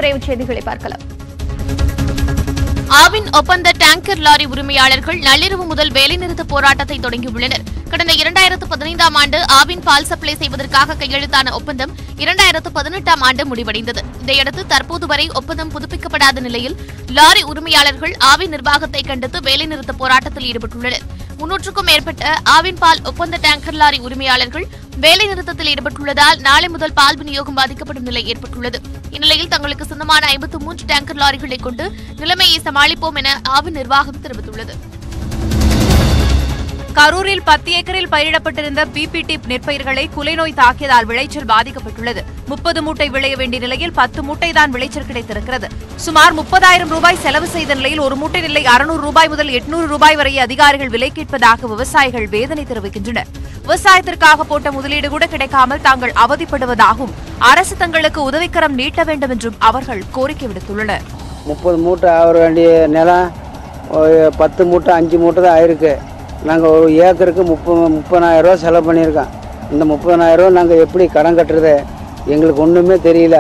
விரைவு செய்திகளை பார்க்கலாம் ஆவின் ஒப்பந்த டேங்கர் லாரி உரிமையாளர்கள் நள்ளிரவு முதல் வேலைநிறுத்த போராட்டத்தை தொடங்கியுள்ளனர் கடந்த இரண்டாயிரத்து பதினைந்தாம் ஆண்டு ஆவின் பால் சப்ளை செய்வதற்காக கையெழுத்தான ஒப்பந்தம் இரண்டாயிரத்து பதினெட்டாம் ஆண்டு முடிவடைந்தது இதையடுத்து தற்போது வரை ஒப்பந்தம் புதுப்பிக்கப்படாத நிலையில் லாரி உரிமையாளர்கள் ஆவின் நிர்வாகத்தை கண்டித்து வேலைநிறுத்த போராட்டத்தில் ஈடுபட்டுள்ளனர் முன்னூற்றுக்கும் மேற்பட்ட ஆவின் பால் ஒப்பந்த டேங்கர் லாரி உரிமையாளர்கள் வேலைநிறுத்தத்தில் ஈடுபட்டுள்ளதால் நாளை முதல் பால் விநியோகம் பாதிக்கப்படும் நிலை ஏற்பட்டுள்ளது இந்நிலையில் தங்களுக்கு சொந்தமான ஐம்பத்து மூன்று டேங்கர் லாரிகளை கொண்டு நிலைமையை சமாளிப்போம் என ஆவின் நிர்வாகம் தெரிவித்துள்ளது கரூரில் பத்து ஏக்கரில் பயிரிடப்பட்டிருந்த பிபிடி நெற்பயிர்களை குலைநோய் தாக்கியதால் விளைச்சல் பாதிக்கப்பட்டுள்ளது முப்பது மூட்டை விளைய வேண்டிய நிலையில் பத்து மூட்டை தான் விளைச்சல் கிடைத்திருக்கிறது சுமார் முப்பதாயிரம் ரூபாய் செலவு செய்த நிலையில் ஒரு மூட்டை நெல்லை அறுநூறு ரூபாய் முதல் எட்நூறு ரூபாய் வரை அதிகாரிகள் விலை கேட்பதாக விவசாயிகள் வேதனை தெரிவிக்கின்றனர் விவசாயத்திற்காக போட்ட முதலீடு கூட கிடைக்காமல் தாங்கள் அவதிப்படுவதாகவும் அரசு தங்களுக்கு உதவிக்கரம் நீட்ட வேண்டும் என்றும் அவர்கள் கோரிக்கை விடுத்துள்ளனர் முப்பது மூட்டை ஆக வேண்டிய நிலம் ஒரு பத்து மூட்டை அஞ்சு மூட்டை தான் ஆயிருக்கு நாங்கள் ஒரு ஏக்கருக்கு முப்பது முப்பதாயிரம் ரூபா செலவு பண்ணியிருக்கோம் இந்த முப்பதாயிரம் ரூபா நாங்கள் எப்படி கடன் கட்டுறது எங்களுக்கு ஒன்றுமே தெரியல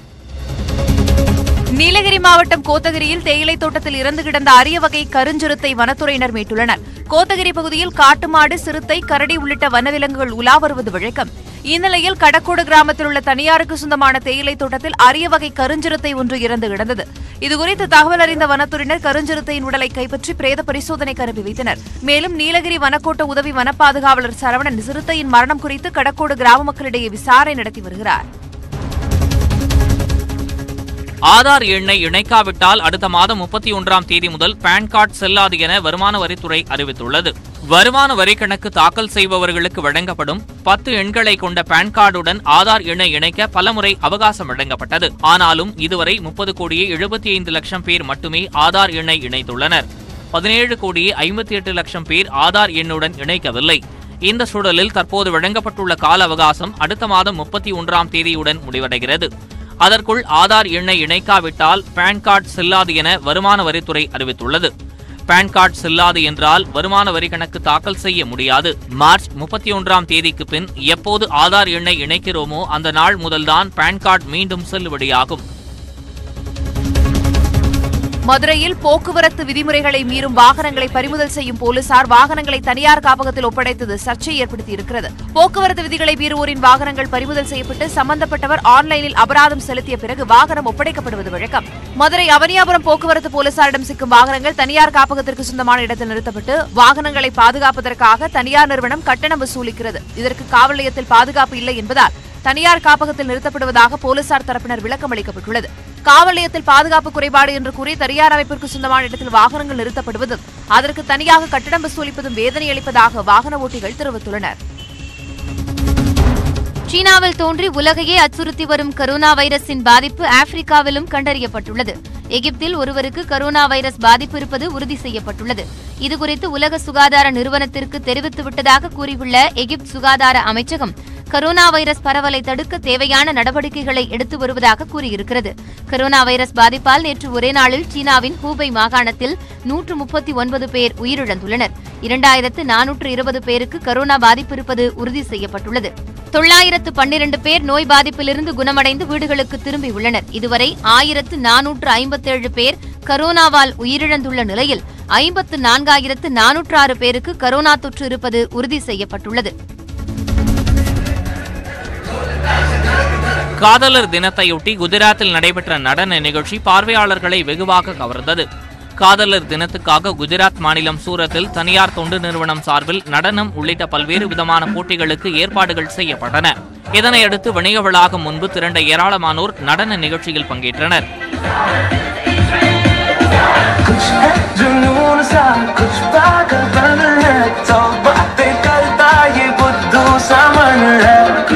நீலகிரி மாவட்டம் கோத்தகிரியில் தேயிலை தோட்டத்தில் இறந்து கிடந்த அரிய வகை கருஞ்சிறுத்தை வனத்துறையினர் மீட்டுள்ளனர் கோத்தகிரி பகுதியில் காட்டு மாடு சிறுத்தை கரடி உள்ளிட்ட வனவிலங்குகள் உலா வருவது வழக்கம் இந்நிலையில் கடக்கோடு கிராமத்தில் உள்ள தனியாருக்கு சொந்தமான தேயிலை தோட்டத்தில் அரிய வகை கருஞ்சிறுத்தை ஒன்று இறந்து கிடந்தது இதுகுறித்து தகவல் அறிந்த வனத்துறையினர் கருஞ்சிறுத்தையின் உடலை கைப்பற்றி பிரேத பரிசோதனைக்கு அனுப்பி வைத்தனர் மேலும் நீலகிரி வனக்கோட்ட உதவி வன பாதுகாவலர் சரவணன் சிறுத்தையின் மரணம் குறித்து கடக்கோடு கிராம மக்களிடையே விசாரணை நடத்தி வருகிறார் ஆதார் எண்ணை இணைக்காவிட்டால் அடுத்த மாதம் முப்பத்தி ஒன்றாம் தேதி முதல் பான் கார்டு செல்லாது என வருமான வரித்துறை அறிவித்துள்ளது வருமான வரி கணக்கு தாக்கல் செய்பவர்களுக்கு வழங்கப்படும் பத்து எண்களை கொண்ட பான் கார்டுடன் ஆதார் எண்ணை இணைக்க பலமுறை அவகாசம் வழங்கப்பட்டது ஆனாலும் இதுவரை முப்பது கோடியே எழுபத்தி ஐந்து லட்சம் பேர் மட்டுமே ஆதார் எண்ணை இணைத்துள்ளனர் பதினேழு கோடியே ஐம்பத்தி எட்டு லட்சம் பேர் ஆதார் எண்ணுடன் இணைக்கவில்லை இந்த சூழலில் தற்போது வழங்கப்பட்டுள்ள கால அவகாசம் அடுத்த மாதம் முப்பத்தி ஒன்றாம் தேதியுடன் முடிவடைகிறது அதற்குள் ஆதார் எண்ணை இணைக்காவிட்டால் பான் கார்டு செல்லாது என வருமான வரித்துறை அறிவித்துள்ளது பான் கார்டு செல்லாது என்றால் வருமான வரி கணக்கு தாக்கல் செய்ய முடியாது மார்ச் முப்பத்தி ஒன்றாம் தேதிக்கு பின் எப்போது ஆதார் எண்ணை இணைக்கிறோமோ அந்த நாள் முதல்தான் பான் கார்டு மீண்டும் செல்லுபடியாகும் மதுரையில் போக்குவரத்து விதிமுறைகளை மீறும் வாகனங்களை பறிமுதல் செய்யும் போலீசார் வாகனங்களை தனியார் காப்பகத்தில் ஒப்படைத்தது சர்ச்சை ஏற்படுத்தியிருக்கிறது போக்குவரத்து விதிகளை மீறுவோரின் வாகனங்கள் பறிமுதல் செய்யப்பட்டு சம்பந்தப்பட்டவர் ஆன்லைனில் அபராதம் செலுத்திய பிறகு வாகனம் ஒப்படைக்கப்படுவது வழக்கம் மதுரை அவனியாபுரம் போக்குவரத்து போலீசாரிடம் சிக்கும் வாகனங்கள் தனியார் காப்பகத்திற்கு சொந்தமான இடத்தில் நிறுத்தப்பட்டு வாகனங்களை பாதுகாப்பதற்காக தனியார் நிறுவனம் கட்டணம் வசூலிக்கிறது இதற்கு காவல் நிலையத்தில் பாதுகாப்பு இல்லை என்பதால் தனியார் காப்பகத்தில் நிறுத்தப்படுவதாக போலீசார் தரப்பினர் விளக்கம் அளிக்கப்பட்டுள்ளது காவல் நிலையத்தில் பாதுகாப்பு குறைபாடு என்று கூறி தனியார் அமைப்பிற்கு சொந்தமான இடத்தில் வாகனங்கள் நிறுத்தப்படுவதும் அதற்கு தனியாக கட்டணம் வசூலிப்பதும் வேதனை அளிப்பதாக வாகன ஓட்டிகள் தெரிவித்துள்ளனர் சீனாவில் தோன்றி உலகையே அச்சுறுத்தி வரும் கரோனா வைரஸின் பாதிப்பு ஆப்பிரிக்காவிலும் கண்டறியப்பட்டுள்ளது எகிப்தில் ஒருவருக்கு கரோனா வைரஸ் பாதிப்பு இருப்பது உறுதி செய்யப்பட்டுள்ளது இதுகுறித்து உலக சுகாதார நிறுவனத்திற்கு தெரிவித்துவிட்டதாக கூறியுள்ள எகிப்து சுகாதார அமைச்சகம் கரோனா வைரஸ் பரவலை தடுக்க தேவையான நடவடிக்கைகளை எடுத்து வருவதாக கூறியிருக்கிறது கரோனா வைரஸ் பாதிப்பால் நேற்று ஒரே நாளில் சீனாவின் ஹூபை மாகாணத்தில் நூற்று முப்பத்தி ஒன்பது பேர் உயிரிழந்துள்ளனர் இரண்டாயிரத்து நானூற்று இருபது பேருக்கு கரோனா பாதிப்பு இருப்பது உறுதி செய்யப்பட்டுள்ளது தொள்ளாயிரத்து பன்னிரண்டு பேர் நோய் பாதிப்பிலிருந்து குணமடைந்து வீடுகளுக்கு திரும்பியுள்ளனர் இதுவரை ஆயிரத்து நானூற்று ஐம்பத்தேழு பேர் கரோனாவால் உயிரிழந்துள்ள நிலையில் ஐம்பத்து நான்காயிரத்து நானூற்று ஆறு பேருக்கு கரோனா தொற்று இருப்பது உறுதி செய்யப்பட்டுள்ளது காதலர் தினத்தையொட்டி குஜராத்தில் நடைபெற்ற நடன நிகழ்ச்சி பார்வையாளர்களை வெகுவாக கவர்ந்தது காதலர் தினத்துக்காக குஜராத் மாநிலம் சூரத்தில் தனியார் தொண்டு நிறுவனம் சார்பில் நடனம் உள்ளிட்ட பல்வேறு விதமான போட்டிகளுக்கு ஏற்பாடுகள் செய்யப்பட்டன இதனையடுத்து வணிக வளாகம் முன்பு திரண்ட ஏராளமானோர் நடன நிகழ்ச்சியில் பங்கேற்றனர் कुछ है जुनून सा कुछ पागलपन है तो बातें करता ये बुद्धू सा मन है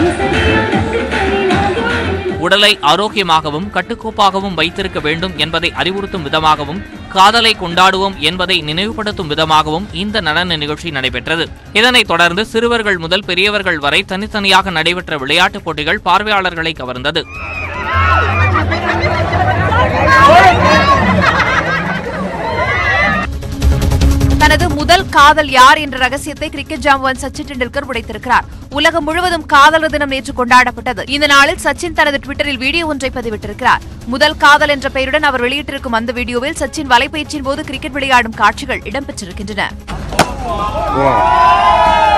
உடலை ஆரோக்கியமாகவும் கட்டுக்கோப்பாகவும் வைத்திருக்க வேண்டும் என்பதை அறிவுறுத்தும் விதமாகவும் காதலை கொண்டாடுவோம் என்பதை நினைவுபடுத்தும் விதமாகவும் இந்த நடன நிகழ்ச்சி நடைபெற்றது இதனைத் தொடர்ந்து சிறுவர்கள் முதல் பெரியவர்கள் வரை தனித்தனியாக நடைபெற்ற விளையாட்டுப் போட்டிகள் பார்வையாளர்களை கவர்ந்தது தனது முதல் காதல் யார் என்ற ரகசியத்தை கிரிக்கெட் ஜாம்பவான் சச்சின் டெண்டுல்கர் உடைத்திருக்கிறார் உலகம் முழுவதும் காதலர் தினம் நேற்று கொண்டாடப்பட்டது இந்த நாளில் சச்சின் தனது ட்விட்டரில் வீடியோ ஒன்றை பதிவிட்டிருக்கிறார் முதல் காதல் என்ற பெயருடன் அவர் வெளியிட்டிருக்கும் அந்த வீடியோவில் சச்சின் வலைப்பயிற்சியின் போது கிரிக்கெட் விளையாடும் காட்சிகள் இடம்பெற்றிருக்கின்றன